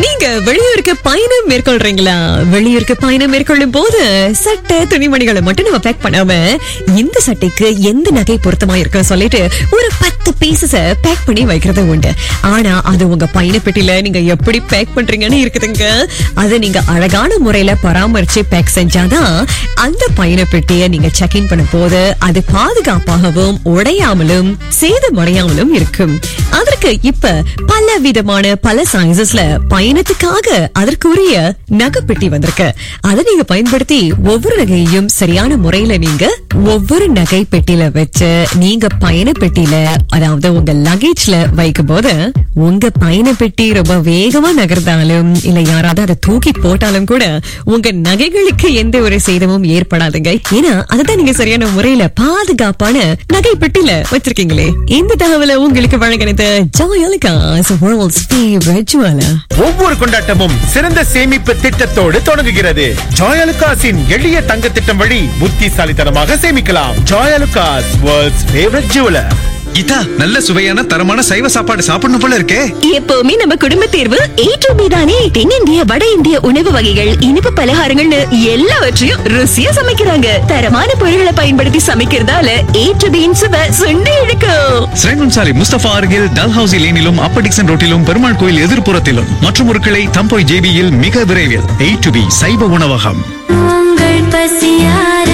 நீங்க வெளியூருக்கு பயணம் மேற்கொள்றீங்களா வெளியூருக்கு பயணம் மேற்கொள்ளும் போது சட்டை துணிமணிகளை மட்டும் நம்ம பேக் பண்ணாம இந்த சட்டைக்கு எந்த நகை பொருத்தமா இருக்கு சொல்லிட்டு ஒரு பத்து பீசஸ பேக் பண்ணி வைக்கிறது உண்டு ஆனா அது உங்க பயண பெட்டியில நீங்க எப்படி பேக் பண்றீங்கன்னு இருக்குதுங்க அதை நீங்க அழகான முறையில பராமரிச்சு பேக் செஞ்சாதான் அந்த பயண பெட்டியை நீங்க செக் இன் பண்ணும் போது அது பாதுகாப்பாகவும் உடையாமலும் சேதமடையாமலும் இருக்கும் அதற்கு இப்ப பல விதமான பல சைசஸ்ல பயணத்துக்காக அதற்குரிய நகைப்பெட்டி வந்திருக்கு அதை நீங்க பயன்படுத்தி ஒவ்வொரு நகையையும் சரியான முறையில நீங்க ஒவ்வொரு நகை பெட்டியில வச்சு நீங்க பயண பெட்டியில அதாவது உங்க லகேஜ்ல வைக்கும் போது உங்க பயண பெட்டி ரொம்ப வேகமா நகர்ந்தாலும் இல்ல யாராவது அதை தூக்கி போட்டாலும் கூட உங்க நகைகளுக்கு எந்த ஒரு சேதமும் ஏற்படாதுங்க ஏன்னா அதுதான் நீங்க சரியான முறையில பாதுகாப்பான நகை பெட்டியில வச்சிருக்கீங்களே இந்த தகவலை உங்களுக்கு வழங்கினது ஜாயலிகாஸ் வேர்ல்ட்ஸ் ஃபேவரட் ஜுவலர் ஒவ்வொரு கொண்டாட்டமும் சிறந்த சேமிப்பு திட்டத்தோடு தொடங்குகிறது ஜாயலுகாஸின் எளிய தங்க திட்டம் வழி புத்திசாலித்தனமாக சேமிக்கலாம் Joyalukkas world's favourite jeweller Geetha நல்ல சுவையான தரமான சைவ சாப்பாடு சாப்பிடணும் போல இருக்கே எப்பவுமே நம்ம குடும்ப தேர்வு ஏ டு பி தானே தென்னிந்திய வட இந்திய உணவு வகைகள் இனிப்பு பலகாரங்கள்னு எல்லாவற்றையும் ருசியா சமைக்கிறாங்க தரமான பொருட்களை பயன்படுத்தி சமைக்கிறதால ஏ டு பியின் சுவை சுண்டி இழுக்கும் ஸ்ரேங்குன்சாலி முஸ்தபா அருகில் டல்ஹவுசி லேனிலும் அப்பர் டிக்சன் ரோட்டிலும் பெருமாள் கோயில் எதிர்ப்புறத்திலும் மற்றும் ஒரு கிளை தம்போய் ஜேபியில் மிக விரைவில் எ டு பி சைவ உணவகம் உங்கள் பசியார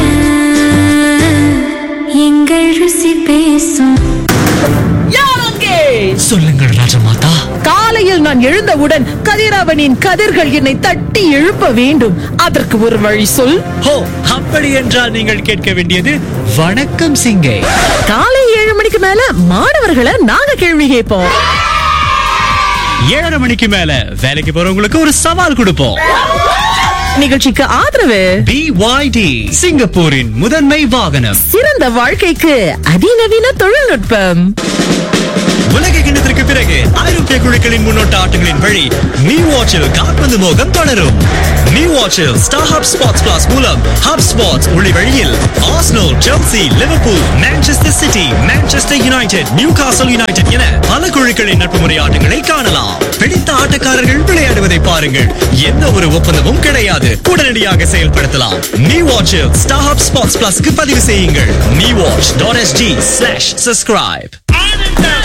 எங்கள் ருசி பேசும் சொல்லுங்கள் ராஜமாதா காலையில் நான் எழுந்தவுடன் கதிரவனின் கதிர்கள் என்னை தட்டி எழுப்ப வேண்டும் அதற்கு ஒரு வழி சொல் ஹோ அப்படி என்றால் நீங்கள் கேட்க வேண்டியது வணக்கம் சிங்கை காலை ஏழு மணிக்கு மேல மாணவர்களை நாங்க கேள்வி கேட்போம் ஏழரை மணிக்கு மேல வேலைக்கு போறவங்களுக்கு ஒரு சவால் கொடுப்போம் நிகழ்ச்சிக்கு ஆதரவு பிஒய்டி சிங்கப்பூரின் முதன்மை வாகனம் சிறந்த வாழ்க்கைக்கு அதிநவீன தொழில்நுட்பம் உலக கிண்ணத்திற்கு பிறகு ஐரோப்பிய குழுக்களின் முன்னோட்ட ஆட்டங்களின் வழி நியூ வாட்சில் கால்பந்து மோகம் தொடரும் நியூ வாட்சில் ஸ்டார் ஹப் ஸ்பாட்ஸ் பிளாஸ் மூலம் ஹப் ஸ்பாட்ஸ் ஒளி வழியில் Arsenal Chelsea Liverpool Manchester City Manchester United Newcastle United என பல குழுக்களின் நட்பு முறை ஆட்டங்களை காணலாம் பிடித்த ஆட்டக்காரர்கள் விளையாடுவதை பாருங்கள் எந்த ஒரு ஒப்பந்தமும் கிடையாது உடனடியாக செயல்படுத்தலாம் நியூ வாட்சில் ஸ்டார் ஹப் ஸ்பாட்ஸ் பிளஸ்க்கு பதிவு செய்யுங்கள் new watch dot SG slash subscribe